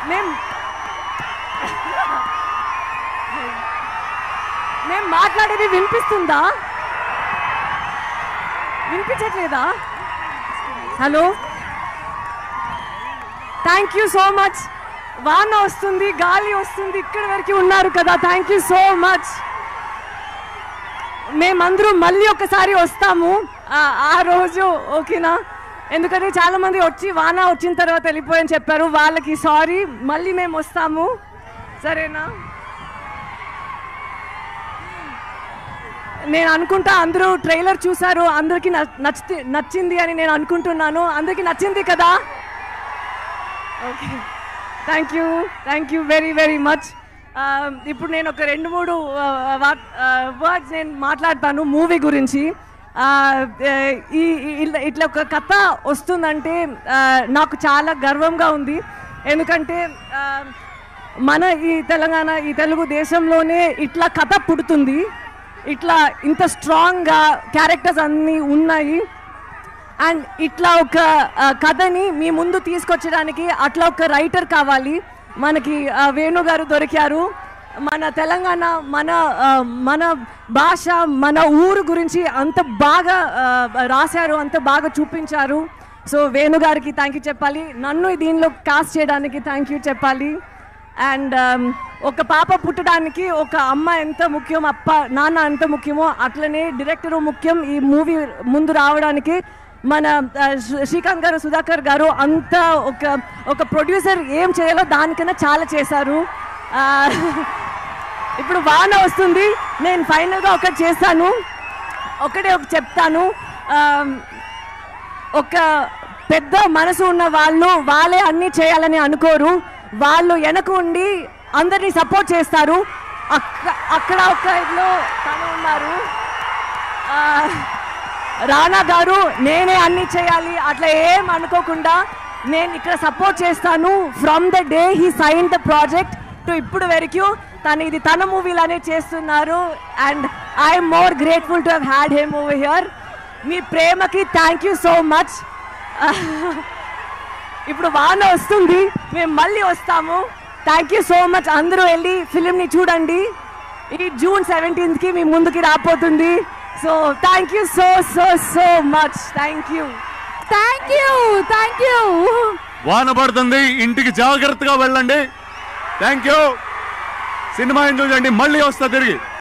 మేము మేము మాట్లాడేది వినిపిస్తుందా వినిపించట్లేదా hello thank you so much వాన వస్తుంది గాలి వస్తుంది ఇక్కడి వరకు ఉన్నారు కదా థ్యాంక్ యూ సో మచ్ మేమందరూ మళ్ళీ ఒకసారి వస్తాము ఆ- ఆ రోజు ఓకేనా ఎందుకంటే చాలా మంది వచ్చి వాన వచ్చిన తర్వాత వెళ్ళిపోయని చెప్పారు వాళ్ళకి సారీ మళ్ళీ మేము వస్తాము సరేనా నేను అనుకుంటా అందరూ ట్రైలర్ చూసారు అందరికీ నచ్చి నచ్చింది అని నేను అనుకుంటున్నాను అందరికీ నచ్చింది కదా okay thank you thank you very very much ఇప్పుడు నేను ఒక రెండు మూడు వర్డ్స్ నేను మాట్లాడతాను మూవీ గురించి ఆ, ఈ ఈ- ఇట్లా- ఇట్లా ఒక కథ వస్తుందంటే ఆ, నాకు చాలా గర్వంగా ఉంది ఎందుకంటే ఆ, మన ఈ తెలంగాణ ఈ తెలుగు దేశంలోనే ఇట్లా కథ పుడుతుంది ఇట్లా ఇంత స్ట్రాంగ్గా క్యారెక్టర్స్ అన్నీ ఉన్నాయి అండ్ ఇట్లా ఒక ఆ, కథని మీ ముందు తీసుకొచ్చడానికి అట్లా ఒక రైటర్ కావాలి మనకి ఆ, వేణు గారు దొరికారు మన తెలంగాణ మన ఆ, మన భాష మన ఊరు గురించి అంత బాగా ఆ, రాశారు అంత బాగా చూపించారు సో వేణు గారికి థ్యాంక్ యూ చెప్పాలి నన్ను దీనిలో కాస్ట్ చేయడానికి థ్యాంక్ యూ చెప్పాలి అండ్ ఒక పాప పుట్టడానికి ఒక అమ్మ ఎంత ముఖ్యం అప్ప నాన్న ఎంత ముఖ్యమో అట్లనే డైరెక్టర్ ముఖ్యం ఈ మూవీ ముందు రావడానికి మన ఆ, శ్రీ- శ్రీకాంత్ గారు సుధాకర్ గారు అంత ఒక ఒక ప్రొడ్యూసర్ ఏం చేయాలో దానికన్నా చాలా చేశారు ఆ, ఇప్పుడు వాన వస్తుంది నేను ఫైనల్గా ఒకటి చేస్తాను ఒకటే ఒక చెప్తాను ఆ, ఒక పెద్ద మనసు ఉన్న వాళ్ళు వాళ్ళే అన్నీ చేయాలని అనుకోరు వాళ్ళు వెనక ఉండి అందరినీ సపోర్ట్ చేస్తారు అక్క అక్కడ ఒక ఇదిలో తను ఉన్నారు ఆ, రానా గారు నేనే అన్ని చేయాలి అట్లా ఏం అనుకోకుండా నేను ఇక్కడ సపోర్ట్ చేస్తాను from the day he sign the project to ఇప్పుడు వరకు తను ఇది తన మూవీలానే చేస్తున్నారు and I'm more grateful to have had him over here మీ ప్రేమకి థ్యాంక్ యూ సో మచ్ ఇప్పుడు వాన వస్తుంది మేము మళ్ళీ వస్తాము థ్యాంక్ యూ సో మచ్ అందరూ వెళ్ళి ఫిలింని చూడండి ఈ జూన్ సెవెంటీన్త్కి మీ ముందుకి రాబోతుంది so thank you so so so much thank you thank you thank you వాన పడుతుంది ఇంటికి జాగ్రత్తగా వెళ్ళండి థ్యాంక్ యూ సినిమా ఎంజాయ్ చేయండి మళ్ళీ వస్తా తిరిగి